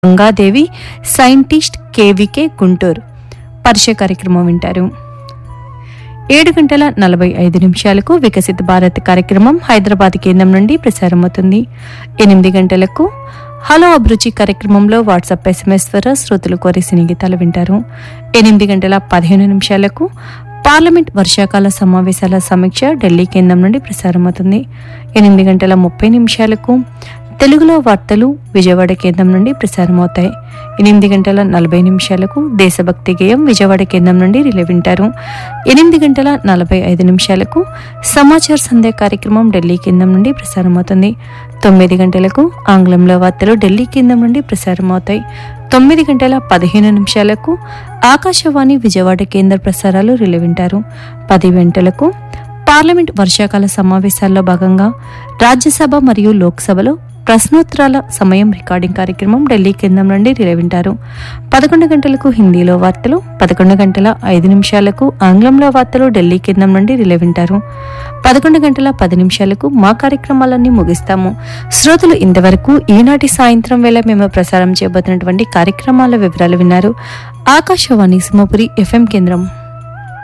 Gangadevi scientist KVK Guntur పరిచయ కార్యక్రమం వింటారు ఏడు గంటల నలభై ఐదు నిమిషాలకు వికసిత భారత్ కార్యక్రమం హైదరాబాద్ కేంద్రం నుండి ప్రసారమవుతుంది ఎనిమిది గంటలకు హలో అభిరుచి కార్యక్రమంలో వాట్సాప్ ఎస్ఎంఎస్ ద్వారా శ్రోతలు కోరి సినీ గీతాలు వింటారు ఎనిమిది గంటల పదిహేను నిమిషాలకు పార్లమెంట్ వర్షాకాల సమావేశాల సమీక్ష ఢిల్లీ కేంద్రం నుండి ప్రసారమవుతుంది ఎనిమిది గంటల ముప్పై నిమిషాలకు తెలుగులో వార్తలు విజయవాడ కేంద్రం నుండి ప్రసారమవుతాయి ఎనిమిది గంటల నలభై నిమిషాలకు దేశభక్తి గేయం విజయవాడ కేంద్రం నుండి రిలే వింటారు ఎనిమిది గంటల నలభై ఐదు నిమిషాలకు సమాచార సంధ్య కార్యక్రమం ఢిల్లీ కేంద్రం నుండి ప్రసారమవుతుంది తొమ్మిది గంటలకు ఆంగ్లంలో వార్తలు ఢిల్లీ కేంద్రం నుండి ప్రసారమవుతాయి తొమ్మిది గంటల పదిహేను నిమిషాలకు ఆకాశవాణి విజయవాడ కేంద్ర ప్రసారాలు రిలే వింటారు పది గంటలకు పార్లమెంట్ వర్షాకాల సమావేశాల్లో భాగంగా రాజ్యసభ మరియు లోక్సభలో ప్రశ్నోత్తరాల సమయం రికార్డింగ్ కార్యక్రమం ఢిల్లీ కేంద్రం నుండి రిలే వింటారు పదకొండు గంటలకు హిందీలో వార్తలు పదకొండు గంటల ఐదు నిమిషాలకు ఆంగ్లంలో వార్తలు ఢిల్లీ కేంద్రం నుండి రిలే వింటారు పదకొండు గంటల పది నిమిషాలకు మా కార్యక్రమాలన్నీ ముగిస్తాము శ్రోతలు ఇంతవరకు ఈనాటి సాయంత్రం వేళ మేము ప్రసారం చేయబోతున్నటువంటి కార్యక్రమాల వివరాలు విన్నారు ఆకాశవాణి సింహపురి ఎఫ్ఎం కేంద్రం